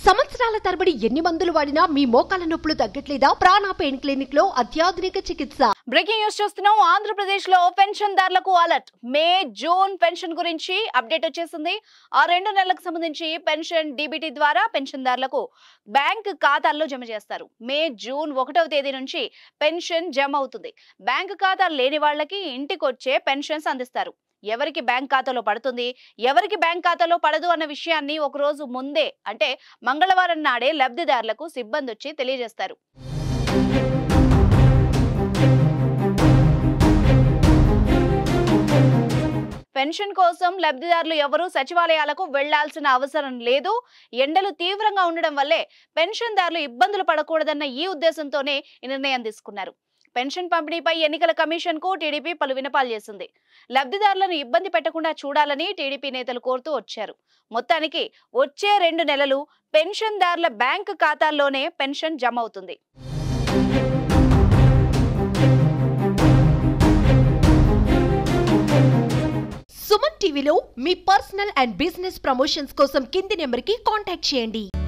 సంవత్సరాల తరబడి ఎన్ని మందులు వాడినా మీ మోకాల నొప్పులు తగ్గట్లేదా ప్రాణ పెయిన్ క్లినిక్ లో అత్యాధునిక చికిత్స బ్రేకింగ్ న్యూస్ చూస్తున్నాం ఆంధ్రప్రదేశ్ లో పెన్షన్ దారులకు అలర్ట్ మే జూన్ పెన్షన్ గురించి అప్డేట్ వచ్చేసింది ఆ రెండు నెలలకు సంబంధించి పెన్షన్ డీబీటీ ద్వారా పెన్షన్దారులకు బ్యాంక్ ఖాతాల్లో జమ చేస్తారు మే జూన్ ఒకటవ తేదీ నుంచి పెన్షన్ జమ అవుతుంది బ్యాంక్ ఖాతాలు లేని వాళ్ళకి ఇంటికి వచ్చే పెన్షన్స్ అందిస్తారు ఎవరికి బ్యాంక్ ఖాతాలో పడుతుంది ఎవరికి బ్యాంక్ ఖాతాలో పడదు అన్న విషయాన్ని ఒక రోజు ముందే అంటే మంగళవారం నాడే లబ్ధిదారులకు సిబ్బంది వచ్చి తెలియజేస్తారు పెన్షన్ కోసం లబ్ధిదారులు ఎవరూ సచివాలయాలకు వెళ్లాల్సిన అవసరం లేదు ఎండలు తీవ్రంగా ఉండడం వల్లే పెన్షన్దారులు ఇబ్బందులు పడకూడదన్న ఈ ఉద్దేశంతోనే ఈ నిర్ణయం తీసుకున్నారు పెన్షన్ పంపిణీపై ఎన్నికల కమిషన్ కు టీడీపీ పలు వినపాలు చేసింది లబ్ధిదారులను ఇబ్బంది పెట్టకుండా చూడాలని టీడీపీ నేతలు కోరుతూ వచ్చారు మొత్తానికి వచ్చే రెండు నెలలు పెన్షన్దారుల బ్యాంకు ఖాతాల్లోనే పెన్షన్ జమ అవుతుంది సుమన్ టీవీలో మీ పర్సనల్ అండ్ బిజినెస్ ప్రమోషన్స్ కోసం కింది నెంబర్ కి కాంటాక్ట్ చేయండి